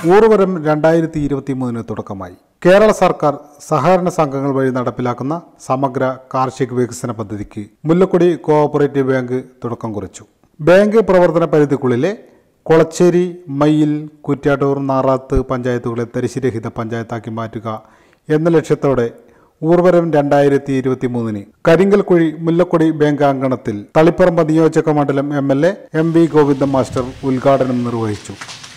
ഊർവരം രണ്ടായിരത്തി ഇരുപത്തി മൂന്നിന് തുടക്കമായി കേരള സർക്കാർ സഹകരണ സംഘങ്ങൾ വഴി നടപ്പിലാക്കുന്ന സമഗ്ര കാർഷിക വികസന പദ്ധതിക്ക് മുല്ലക്കൊടി കോഓപ്പറേറ്റീവ് ബാങ്ക് തുടക്കം കുറിച്ചു ബാങ്ക് പ്രവർത്തന പരിധിക്കുള്ളിലെ കൊളച്ചേരി മയ്യിൽ കുറ്റ്യാട്ടൂർ നാറാത്ത് പഞ്ചായത്തുകളെ തരിശുരഹിത പഞ്ചായത്താക്കി മാറ്റുക എന്ന ലക്ഷ്യത്തോടെ ഊർവരം രണ്ടായിരത്തി ഇരുപത്തി മൂന്നിന് കരിങ്കൽക്കുഴി മുല്ലക്കൊടി ബാങ്ക് അങ്കണത്തിൽ തളിപ്പറമ്പ് നിയോജക മണ്ഡലം M L A M V Govindan master ഉദ്ഘാടനം നിർവഹിച്ചു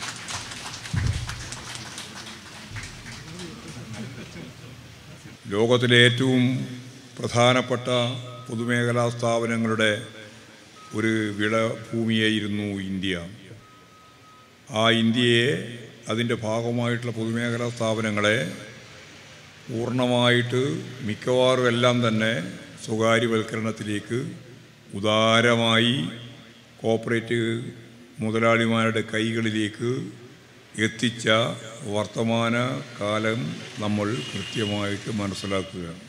ലോകത്തിലെ ഏറ്റവും പ്രധാനപ്പെട്ട പൊതുമേഖലാ സ്ഥാപനങ്ങളുടെ ഒരു വിളഭൂമിയായിരുന്നു ഇന്ത്യ ആ ഇന്ത്യയെ അതിൻ്റെ ഭാഗമായിട്ടുള്ള പൊതുമേഖലാ സ്ഥാപനങ്ങളെ പൂർണ്ണമായിട്ട് മിക്കവാറും എല്ലാം തന്നെ സ്വകാര്യവൽക്കരണത്തിലേക്ക് ഉദാരമായി കോപ്പറേറ്റീവ് മുതലാളിമാരുടെ കൈകളിലേക്ക് എത്തിച്ച വർത്തമാന കാലം നമ്മൾ കൃത്യമായിട്ട് മനസ്സിലാക്കുകയാണ്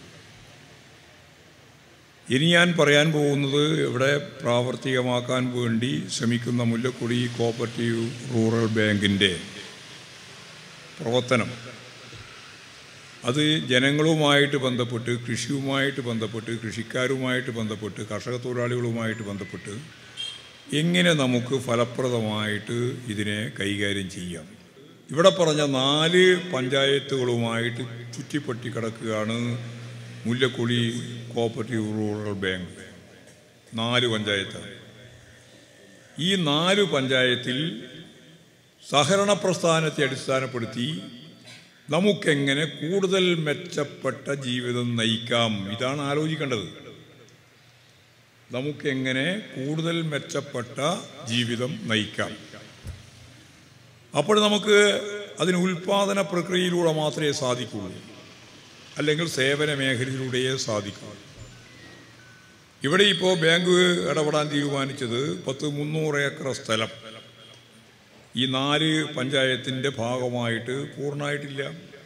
ഇനി ഞാൻ പറയാൻ പോകുന്നത് ഇവിടെ പ്രാവർത്തികമാക്കാൻ വേണ്ടി ശ്രമിക്കുന്ന മുല്ലക്കൊടി കോപ്പറേറ്റീവ് റൂറൽ ബാങ്കിൻ്റെ പ്രവർത്തനം അത് ജനങ്ങളുമായിട്ട് ബന്ധപ്പെട്ട് കൃഷിയുമായിട്ട് ബന്ധപ്പെട്ട് കൃഷിക്കാരുമായിട്ട് ബന്ധപ്പെട്ട് കർഷക തൊഴിലാളികളുമായിട്ട് ബന്ധപ്പെട്ട് എങ്ങനെ നമുക്ക് ഫലപ്രദമായിട്ട് ഇതിനെ കൈകാര്യം ചെയ്യാം ഇവിടെ പറഞ്ഞ നാല് പഞ്ചായത്തുകളുമായിട്ട് ചുറ്റിപ്പറ്റി കിടക്കുകയാണ് മുല്ലക്കുഴി കോപ്പറേറ്റീവ് റൂറൽ ബാങ്ക് നാല് പഞ്ചായത്താണ് ഈ നാല് പഞ്ചായത്തിൽ സഹകരണ പ്രസ്ഥാനത്തെ അടിസ്ഥാനപ്പെടുത്തി നമുക്കെങ്ങനെ കൂടുതൽ മെച്ചപ്പെട്ട ജീവിതം നയിക്കാം ഇതാണ് ആലോചിക്കേണ്ടത് നമുക്കെങ്ങനെ കൂടുതൽ മെച്ചപ്പെട്ട ജീവിതം നയിക്കാം അപ്പോൾ നമുക്ക് അതിന് ഉൽപാദന പ്രക്രിയയിലൂടെ മാത്രമേ സാധിക്കുള്ളൂ അല്ലെങ്കിൽ സേവന മേഖലയിലൂടെയേ സാധിക്കൂ ഇവിടെ ഇപ്പോൾ ബാങ്ക് ഇടപെടാൻ തീരുമാനിച്ചത് പത്ത് മുന്നൂറ് ഏക്കർ സ്ഥലം ഈ നാല് പഞ്ചായത്തിൻ്റെ ഭാഗമായിട്ട് പൂർണ്ണമായിട്ടില്ല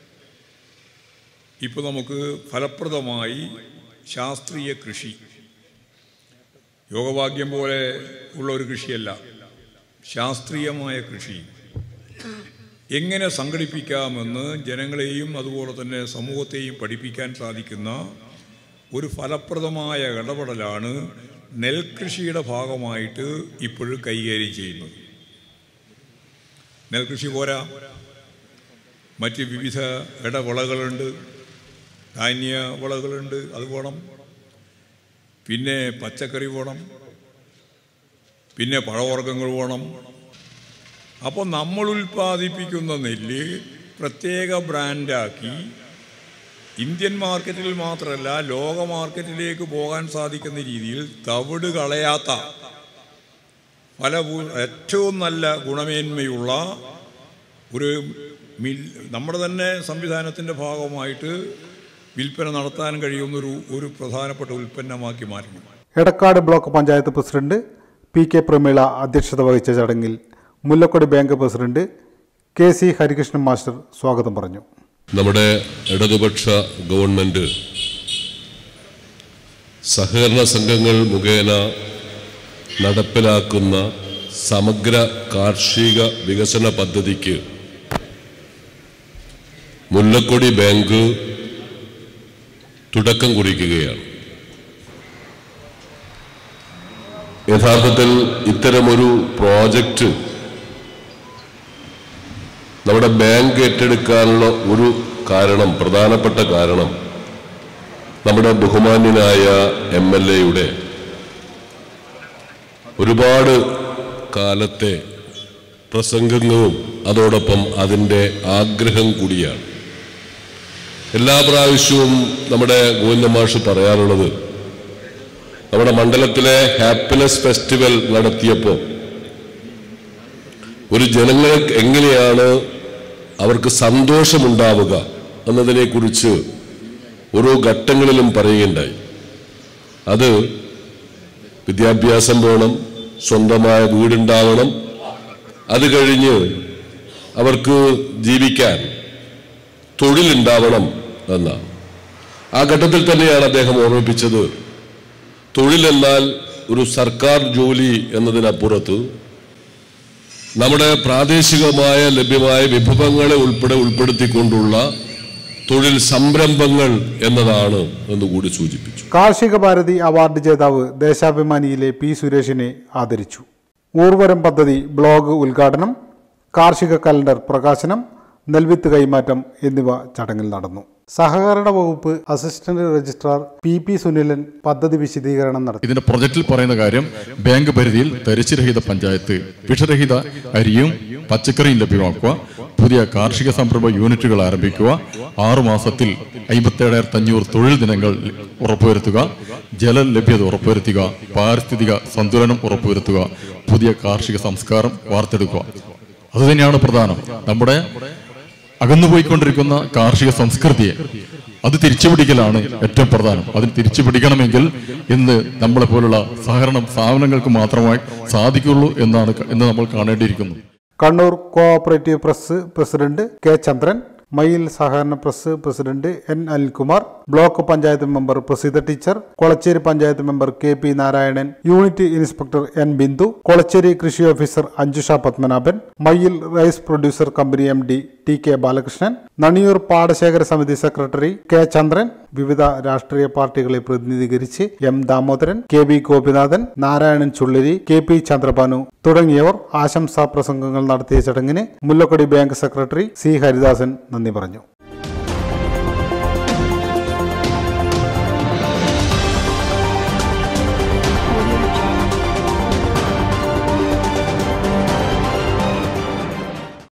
ഇപ്പോൾ നമുക്ക് ഫലപ്രദമായി ശാസ്ത്രീയ കൃഷി യോഗഭാഗ്യം പോലെ ഉള്ള ഒരു കൃഷിയല്ല ശാസ്ത്രീയമായ കൃഷി എങ്ങനെ സംഘടിപ്പിക്കാമെന്ന് ജനങ്ങളെയും അതുപോലെ തന്നെ സമൂഹത്തെയും പഠിപ്പിക്കാൻ സാധിക്കുന്ന ഒരു ഫലപ്രദമായ ഇടപെടലാണ് നെൽകൃഷിയുടെ ഭാഗമായിട്ട് ഇപ്പോഴും കൈകാര്യം ചെയ്യുന്നത് നെൽകൃഷി പോരാ മറ്റ് വിവിധ ഇടവിളകളുണ്ട് ധാന്യ വിളകളുണ്ട് അത് വേണം പിന്നെ പച്ചക്കറി വേണം പിന്നെ പഴവർഗ്ഗങ്ങൾ വേണം അപ്പോൾ നമ്മൾ ഉൽപ്പാദിപ്പിക്കുന്ന നെല്ല് പ്രത്യേക ബ്രാൻഡാക്കി ഇന്ത്യൻ മാർക്കറ്റിൽ മാത്രമല്ല ലോക മാർക്കറ്റിലേക്ക് പോകാൻ സാധിക്കുന്ന രീതിയിൽ തവിട് കളയാത്ത പല ഏറ്റവും നല്ല ഗുണമേന്മയുള്ള ഒരു മിൽ നമ്മുടെ തന്നെ സംവിധാനത്തിൻ്റെ ഭാഗമായിട്ട് വിൽപ്പന നടത്താൻ കഴിയുന്ന ഒരു ഒരു പ്രധാനപ്പെട്ട ഉൽപ്പന്നമാക്കി മാറ്റണം Edakkad block panchayat president P K Prameela അധ്യക്ഷത വഹിച്ച ചടങ്ങിൽ Mullakkodi bank president K C Harikrishnan master സ്വാഗതം പറഞ്ഞു നമ്മുടെ ഇടതുപക്ഷ ഗവൺമെൻറ് സഹകരണ സംഘങ്ങൾ മുഖേന നടപ്പിലാക്കുന്ന സമഗ്ര കാർഷിക വികസന പദ്ധതിക്ക് മുല്ലക്കൊടി ബാങ്ക് തുടക്കം കുറിക്കുകയാണ് യഥാർത്ഥത്തിൽ ഇത്തരമൊരു പ്രോജക്റ്റ് നമ്മുടെ ബാങ്ക് ഏറ്റെടുക്കാനുള്ള ഒരു കാരണം പ്രധാനപ്പെട്ട കാരണം നമ്മുടെ ബഹുമാന്യനായ എം എൽ എയുടെ ഒരുപാട് കാലത്തെ പ്രസംഗങ്ങളും അതോടൊപ്പം അതിൻ്റെ ആഗ്രഹം കൂടിയാണ് എല്ലാ പ്രാവശ്യവും നമ്മുടെ ഗോവിന്ദ മാഷ് പറയാറുള്ളത് നമ്മുടെ മണ്ഡലത്തിലെ ഹാപ്പിനെസ് ഫെസ്റ്റിവൽ നടത്തിയപ്പോൾ ഒരു ജനങ്ങൾക്ക് എങ്ങനെയാണ് അവർക്ക് സന്തോഷമുണ്ടാവുക എന്നതിനെക്കുറിച്ച് ഓരോ ഘട്ടങ്ങളിലും പറയുകയുണ്ടായി അത് വിദ്യാഭ്യാസം വേണം സ്വന്തമായ വീടുണ്ടാവണം അത് കഴിഞ്ഞ് അവർക്ക് ജീവിക്കാൻ തൊഴിലുണ്ടാവണം എന്നാണ് ആ ഘട്ടത്തിൽ തന്നെയാണ് അദ്ദേഹം ഓർമ്മിപ്പിച്ചത് തൊഴിലെന്നാൽ ഒരു സർക്കാർ ജോലി എന്നതിനപ്പുറത്ത് നമ്മുടെ പ്രാദേശികമായ ലഭ്യമായ വിഭവങ്ങളെ ഉൾപ്പെടെ ഉൾപ്പെടുത്തിക്കൊണ്ടുള്ള തൊഴിൽ സംരംഭങ്ങൾ എന്നതാണ് എന്ന് കൂടി സൂചിപ്പിച്ചു കാർഷിക ഭാരതി അവാർഡ് ജേതാവ് ദേശാഭിമാനിയിലെ പി സുരേഷിനെ ആദരിച്ചു ഊർവരം പദ്ധതി ബ്ലോഗ് ഉദ്ഘാടനം കാർഷിക കലണ്ടർ പ്രകാശനം നെൽവിത്ത് കൈമാറ്റം എന്നിവ ചടങ്ങിൽ നടന്നു സഹകരണ വകുപ്പ് assistant registrar P P Sunilan പദ്ധതി വിശദീകരണം നടത്തി ഇതിന്റെ പ്രൊജക്റ്റിൽ പറയുന്ന കാര്യം ബാങ്ക് പരിധിയിൽ തരിച്ചുരഹിത പഞ്ചായത്ത് വിഷരഹിത അരിയും പച്ചക്കറിയും ലഭ്യമാക്കുക പുതിയ കാർഷിക സംരംഭ യൂണിറ്റുകൾ ആരംഭിക്കുക ആറു മാസത്തിൽ അമ്പത്തേഴായിരത്തി അഞ്ഞൂറ് തൊഴിൽ ദിനങ്ങൾ ഉറപ്പുവരുത്തുക ജല ലഭ്യത ഉറപ്പുവരുത്തുക പാരിസ്ഥിതിക സന്തുലനം ഉറപ്പുവരുത്തുക പുതിയ കാർഷിക സംസ്കാരം വാർത്തെടുക്കുക അതുതന്നെയാണ് പ്രധാനം നമ്മുടെ അകന്നുപോയിക്കൊണ്ടിരിക്കുന്ന കാർഷിക സംസ്കൃതിയെ അത് തിരിച്ചുപിടിക്കലാണ് ഏറ്റവും പ്രധാനം അതിന് തിരിച്ചുപിടിക്കണമെങ്കിൽ ഇന്ന് നമ്മളെ പോലുള്ള സഹകരണ സ്ഥാപനങ്ങൾക്ക് മാത്രമായി സാധിക്കുള്ളൂ എന്നാണ് ക- എന്ന് നമ്മൾ കാണേണ്ടിയിരിക്കുന്നു Kannur cooperative press president K Chandran Mayil സഹകരണ press president N Anilkumar block panchayat member Praseetha teacher Kolacheri panchayat member K P Narayanan unit inspector N Bindu Kolacheri കൃഷി officer Anjusha Padmanabhan Mayil rice producer company M D T K Balakrishnan Naniyur പാടശേഖര സമിതി സെക്രട്ടറി കെ ചന്ദ്രൻ വിവിധ രാഷ്ട്രീയ പാർട്ടികളെ പ്രതിനിധീകരിച്ച് M Damodaran K V Gopinathan Narayanan Chulliri K P Chandrabhanu തുടങ്ങിയവർ ആശംസാ പ്രസംഗങ്ങൾ നടത്തിയ ചടങ്ങിന് Mullakkodi bank secretary C Haridasan നന്ദി പറഞ്ഞു